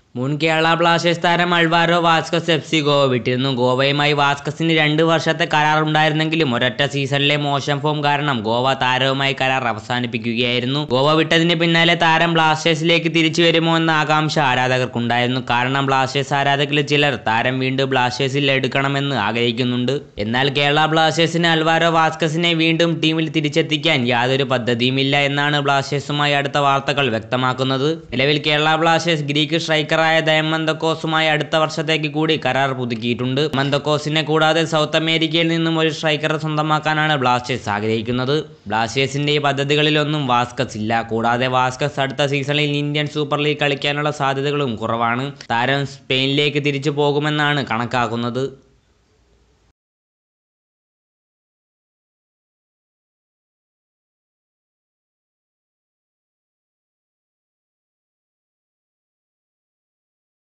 മുൻ കേരള ബ്ലാസ്റ്റേഴ്സ് താരം Alvaro Vasquez F C Goa വിട്ടിരുന്നു ഗോവയുമായി വാസ്കസിന് രണ്ട് വർഷത്തെ കരാർ ഉണ്ടായിരുന്നെങ്കിലും ഒരൊറ്റ സീസണിലെ മോശം ഫോം കാരണം ഗോവ താരവുമായി കരാർ അവസാനിപ്പിക്കുകയായിരുന്നു ഗോവ വിട്ടതിന് പിന്നാലെ താരം ബ്ലാസ്റ്റേഴ്സിലേക്ക് തിരിച്ചു വരുമോ എന്ന ആകാംക്ഷ ആരാധകർക്കുണ്ടായിരുന്നു കാരണം ബ്ലാസ്റ്റേഴ്സ് ആരാധകരിൽ ചിലർ താരം വീണ്ടും ബ്ലാസ്റ്റേഴ്സിൽ എടുക്കണമെന്ന് ആഗ്രഹിക്കുന്നുണ്ട് എന്നാൽ കേരള ബ്ലാസ്റ്റേഴ്സിന് അൽവാരോ വാസ്കസിനെ വീണ്ടും ടീമിൽ തിരിച്ചെത്തിക്കാൻ യാതൊരു പദ്ധതിയുമില്ല എന്നാണ് ബ്ലാസ്റ്റേഴ്സുമായി അടുത്ത വാർത്തകൾ വ്യക്തമാക്കുന്നത് നിലവിൽ കേരള ബ്ലാസ്റ്റേഴ്സ് ഗ്രീക്ക് സ്ട്രൈക്കറായ ദയമന്തക്കോസുമായി അടുത്ത വർഷത്തേക്ക് കൂടി കരാർ പുതുക്കിയിട്ടുണ്ട് മന്തക്കോസിനെ കൂടാതെ സൗത്ത് അമേരിക്കയിൽ നിന്നും ഒരു സ്ട്രൈക്കറെ സ്വന്തമാക്കാനാണ് ബ്ലാസ്റ്റേഴ്സ് ആഗ്രഹിക്കുന്നത് ബ്ലാസ്റ്റേഴ്സിന്റെ ഈ പദ്ധതികളിലൊന്നും വാസ്കസ് ഇല്ല കൂടാതെ വാസ്കസ് അടുത്ത സീസണിൽ ഇന്ത്യൻ സൂപ്പർ ലീഗ് കളിക്കാനുള്ള സാധ്യതകളും കുറവാണ് താരം സ്പെയിനിലേക്ക് തിരിച്ചു പോകുമെന്നാണ് കണക്കാക്കുന്നത്